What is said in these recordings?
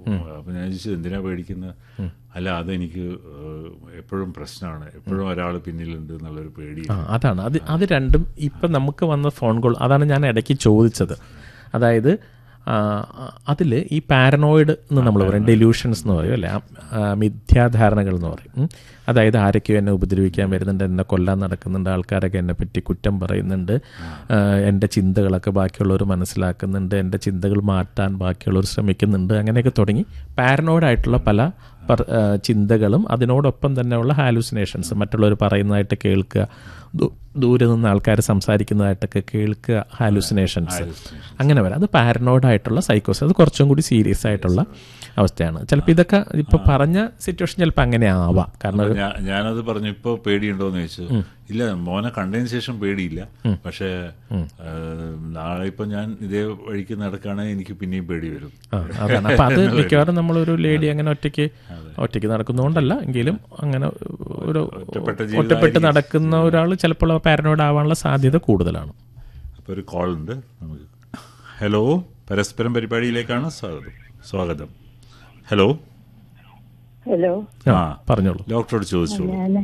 അപ്പൊ ഞാൻ ചോദിച്ചു എന്തിനാ പേടിക്കുന്നത് അല്ല അതെനിക്ക് എപ്പോഴും പ്രശ്നമാണ് എപ്പോഴും ഒരാൾ പിന്നിലുണ്ട് എന്നുള്ളൊരു പേടി ആ അതാണ് അത് അത് രണ്ടും ഇപ്പം നമുക്ക് വന്ന ഫോൺ കോൾ അതാണ് ഞാൻ ഇടയ്ക്ക് ചോദിച്ചത് അതായത് അതിൽ ഈ പാരനോയിഡ് എന്ന് നമ്മൾ പറയും ഡെലൂഷൻസ് എന്ന് പറയും അല്ലേ ആ, ആ, മിഥ്യാധാരണകൾ എന്ന് പറയും ഉം. അതായത് ആരൊക്കെയോ എന്നെ ഉപദ്രവിക്കാൻ വരുന്നുണ്ട് എന്നെ കൊല്ലാൻ നടക്കുന്നുണ്ട് ആൾക്കാരൊക്കെ എന്നെ പറ്റി കുറ്റം പറയുന്നുണ്ട് ആ, എൻ്റെ ചിന്തകളൊക്കെ ബാക്കിയുള്ളവർ മനസ്സിലാക്കുന്നുണ്ട് എൻ്റെ ചിന്തകൾ മാറ്റാൻ ബാക്കിയുള്ളവർ ശ്രമിക്കുന്നുണ്ട് അങ്ങനെയൊക്കെ തുടങ്ങി പാരനോയിഡ് ആയിട്ടുള്ള പല പർ- ആ, ചിന്തകളും അതിനോടൊപ്പം തന്നെയുള്ള ഹാലുസിനേഷൻസ് മറ്റുള്ളവർ പറയുന്നതായിട്ട് കേൾക്കുക ദൂ- ദൂരെ നിന്ന് ആൾക്കാർ സംസാരിക്കുന്നതായിട്ടൊക്കെ കേൾക്കുക ഹാലുസിനേഷൻസ് അങ്ങനെ വരാം അത് പാരനോയിഡ് ആയിട്ടുള്ള സൈക്കോസ് അത് കുറച്ചും കൂടി സീരിയസ് ആയിട്ടുള്ള അവസ്ഥയാണ് ചിലപ്പോൾ ഇതൊക്കെ ഇപ്പോൾ പറഞ്ഞ സിറ്റുവേഷൻ ചിലപ്പോൾ അങ്ങനെ ആവാം കാരണം ഒരു- ഞാ- ഞാനത് പറഞ്ഞു ഇപ്പൊ പേടിയുണ്ടോന്ന് ചോദിച്ചു ഇല്ല മോനെ കണ്ടതിന് ശേഷം പേടിയില്ല പക്ഷേ ഏഹ്, നാളെ ഇപ്പൊ ഞാൻ ഇതേ വഴിക്ക് നടക്കുകയാണെങ്കിൽ എനിക്ക് പിന്നെയും പേടി വരും ആ, അതാണ് അപ്പൊ അത് മിക്കവാറും നമ്മളൊരു ലേഡി അങ്ങനെ ഒറ്റയ്ക്ക് ഒറ്റയ്ക്ക് നടക്കുന്നതുകൊണ്ടല്ല എങ്കിലും അങ്ങനെ ഒരു ഒറ്റപ്പെട്ട ഒറ്റപ്പെട്ട് നടക്കുന്ന ഒരാൾ ചിലപ്പോൾ പാരനോയിഡ് ആവാനുള്ള സാധ്യത കൂടുതലാണ് അപ്പൊ ഒരു കോൾ ഉണ്ട് നമുക്ക് ഹലോ പരസ്പരം പരിപാടിയിലേക്കാണ് സ്വാഗതം സ്വാഗതം ഹലോ ഹലോ ആ, ആ പറഞ്ഞോളൂ ഡോക്ടറോട് ചോദിച്ചോളൂ ഞാൻ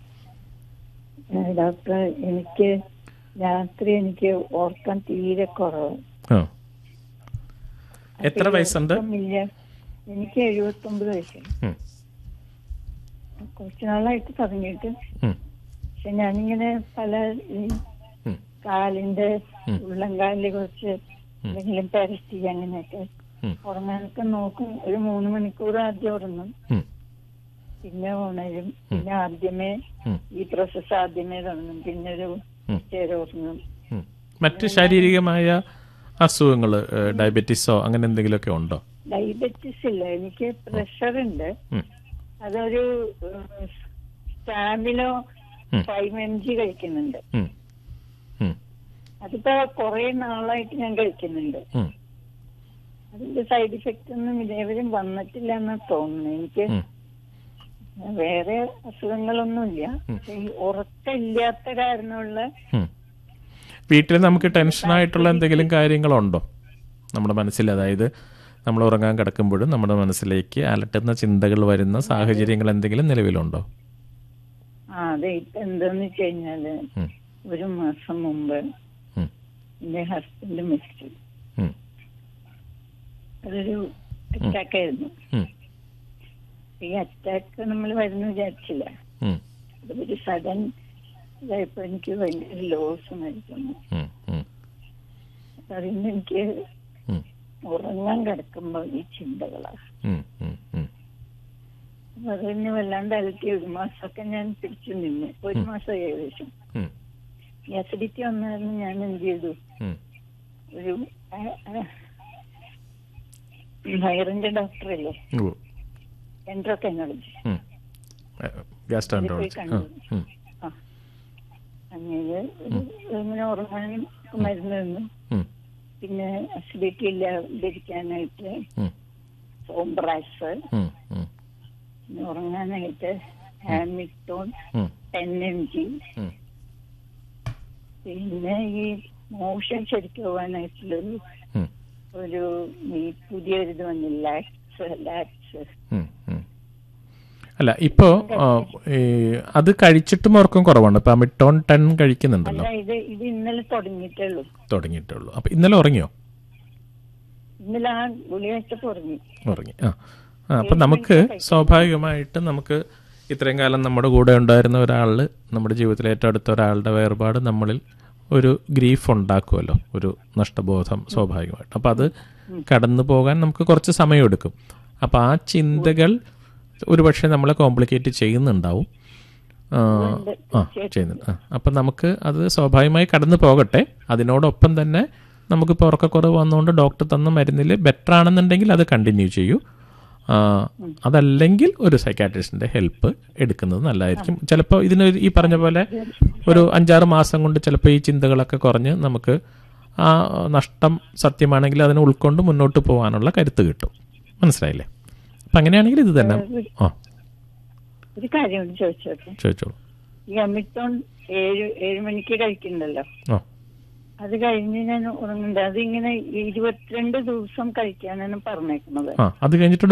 ഡോക്ടർ എനിക്ക് രാത്രി എനിക്ക് ഓർക്കാൻ തീരെ കുറവ് ആ എത്ര വയസ്സുണ്ട് ഉറക്കമില്ല. എനിക്ക് എഴുപത്തി ഒമ്പത് വയസ്സായി ഉം, കുറച്ചു നാളായിട്ട് തുടങ്ങിയിട്ട് ഉം, പക്ഷെ ഞാനിങ്ങനെ പല ഈ ഉം, കാലിന്റെ ഉള്ളംകാലില് കുറച്ച് എന്തെങ്കിലും പരസ്റ്റി അങ്ങനെയൊക്കെ ഉം. ഉറങ്ങാനൊക്കെ നോക്കും ഒരു മൂന്ന് മണിക്കൂർ ആദ്യം ഉറങ്ങും ഉം, പിന്നെ ഉണരും പിന്നെ ആദ്യമേ ഉം, ഈ പ്രോസസ്സ് ആദ്യമേ തുടങ്ങും പിന്നെ ഒരു ഉം. ചേരം ഉറങ്ങും ഉം. മറ്റ് ശാരീരികമായ അസുഖങ്ങൾ ഡയബറ്റീസോ അങ്ങനെ എന്തെങ്കിലുമൊക്കെ ഉണ്ടോ ഡയബറ്റിസ് ഇല്ല എനിക്ക് പ്രഷർ ഉണ്ട് ഉം, അതൊരു സ്റ്റാമിനോ ഉം. ഫൈവ് എം ജി കഴിക്കുന്നുണ്ട് ഉം, ഉം, അതിപ്പോ കുറെ നാളായിട്ട് ഞാൻ കഴിക്കുന്നുണ്ട് ഉം, അതിന്റെ സൈഡ് ഇഫക്റ്റ് ഒന്നും ഇതേവരും വന്നിട്ടില്ല എന്ന് തോന്നുന്നു എനിക്ക് ഉം. വേറെ അസുഖങ്ങളൊന്നുമില്ല പക്ഷെ ഈ ഉറക്കമില്ലാത്ത കാരണമുള്ള ഉം. വീട്ടിൽ നമുക്ക് ടെൻഷനായിട്ടുള്ള എന്തെങ്കിലും കാര്യങ്ങളുണ്ടോ നമ്മുടെ മനസ്സിൽ അതായത് നമ്മൾ ഉറങ്ങാൻ കിടക്കുമ്പോഴും നമ്മുടെ മനസ്സിലേക്ക് അലട്ടുന്ന ചിന്തകൾ വരുന്ന സാഹചര്യങ്ങൾ എന്തെങ്കിലും നിലവിലുണ്ടോ ആ അതെ ഇപ്പൊ എന്താന്ന് വെച്ച് കഴിഞ്ഞാല് ഉം, ഒരു മാസം മുമ്പ് ഉം, എന്റെ ഹസ്ബൻഡ് മരിച്ചു ഉം, അതൊരു അറ്റാക്ക് ആയിരുന്നു ഉം, ഈ അറ്റാക്ക് നമ്മൾ വരുന്ന വിചാരിച്ചില്ല ഉം, അതൊരു സഡൻ ഇതായപ്പോ എനിക്ക് ഭയങ്കര ലോസ് മരിക്കുന്നു ഉം, ഉം, അപ്പൊ അതിന് എനിക്ക് ഉം, ഉറങ്ങാൻ കിടക്കുമ്പോ ഈ ചിന്തകളാ ഉം, ഉം, ഉം, അപ്പൊ അതിന് വല്ലാണ്ട് അലട്ടി ഒരു മാസമൊക്കെ ഞാൻ പിടിച്ചു നിന്നു ഒരു മാസം ഏകദേശം ഉം, ഈ അസിഡിറ്റി വന്നായിരുന്നു ഞാൻ എന്ത് ചെയ്തു ഉം, ഒരു വയറിന്റെ ഡോക്ടറല്ലേ ഉവ്വ്. എൻട്രോക്കൈനോളജി ഉം. ഏ, ഗ്യാസ്ട്രോൻട്രോളജി. ആ, ഉം, ആ അങ്ങനെ ഒരു- ഇങ്ങനെ ഉറങ്ങാനും മരുന്ന് തന്നു ഉം, പിന്നെ അസിഡിറ്റി ഇല്ലാതിരിക്കാനായിട്ട് ഉം, സോംബ്രാസ് ഉം, ഉം, പിന്നെ ഉറങ്ങാനായിട്ട് ഹാമിറ്റോൺ ഉം, ടെൻ എം ജി ഉം. പിന്നെ ഈ മോഷൻ ശരിക്കും പോകാനായിട്ടുള്ളൊരു ഉം, ഒരു ഈ പുതിയൊരു ഇത് വന്നില്ല ലാക്സ് ലാക്സ് ഉം, ഉം. അല്ല ഇപ്പോ ആ, ഈ അത് കഴിച്ചിട്ടും ഉറക്കം കുറവാണ് ഇപ്പൊ അമിട്ടോൺ ടെൻ കഴിക്കുന്നുണ്ടല്ലോ അല്ല ഇത് ഇത് ഇന്നലെ തുടങ്ങിയിട്ടേ ഉള്ളൂ തുടങ്ങിയിട്ടുള്ളൂ അപ്പൊ ഇന്നലെ ഉറങ്ങിയോ ഇന്നലെ ആ ഗുളി വെച്ചപ്പോ ഉറങ്ങി ഉറങ്ങി ആ ആ അപ്പം നമുക്ക് സ്വാഭാവികമായിട്ട് നമുക്ക് ഇത്രയും കാലം നമ്മുടെ കൂടെ ഉണ്ടായിരുന്ന ഒരാളിൽ നമ്മുടെ ജീവിതത്തിലെ ഏറ്റവും അടുത്ത ഒരാളുടെ വേർപാട് നമ്മളിൽ ഒരു ഗ്രീഫ് ഉണ്ടാക്കുമല്ലോ ഒരു നഷ്ടബോധം സ്വാഭാവികമായിട്ട് അപ്പം അത് കടന്നു പോകാൻ നമുക്ക് കുറച്ച് സമയമെടുക്കും അപ്പം ആ ചിന്തകൾ ഒരുപക്ഷെ നമ്മളെ കോംപ്ലിക്കേറ്റ് ചെയ്യുന്നുണ്ടാവും ആ, ആ ചെയ്യുന്നുണ്ട് ആ അപ്പം നമുക്ക് അത് സ്വാഭാവികമായി കടന്നു പോകട്ടെ അതിനോടൊപ്പം തന്നെ നമുക്കിപ്പോൾ ഉറക്കക്കുറവ് വന്നുകൊണ്ട് ഡോക്ടർ തന്ന മരുന്നിൽ ബെറ്റർ ആണെന്നുണ്ടെങ്കിൽ അത് കണ്ടിന്യൂ ചെയ്യൂ ആ, അതല്ലെങ്കിൽ ഒരു സൈക്കാട്രിസ്റ്റിന്റെ ഹെൽപ്പ് എടുക്കുന്നത് നല്ലതായിരിക്കും ചിലപ്പോൾ ഇതിന് ഈ പറഞ്ഞ പോലെ ഒരു അഞ്ചാറ് മാസം കൊണ്ട് ചിലപ്പോൾ ഈ ചിന്തകളൊക്കെ കുറഞ്ഞ് നമുക്ക് ആ നഷ്ടം സത്യമാണെങ്കിൽ അതിനെ ഉൾക്കൊണ്ട് മുന്നോട്ട് പോകാനുള്ള കരുത്ത് കിട്ടും മനസ്സിലായില്ലേ അപ്പം അങ്ങനെയാണെങ്കിൽ ഇത് തന്നെ ആ ഒരു കാര്യം കൂടി ചോദിച്ചോട്ടെ ചോദിച്ചോളൂ ഈ അമിറ്റോൺ ഏഴ് ഏഴ് മണിക്ക് കഴിക്കണ്ടല്ലോ ആ അത് കഴിഞ്ഞ് ഞാൻ ഉറങ്ങുന്നുണ്ട് അതിങ്ങനെ ഇരുപത്തിരണ്ട് ദിവസം കഴിക്കാനാണ് പറഞ്ഞേക്കുന്നത് ആ അത് കഴിഞ്ഞിട്ട്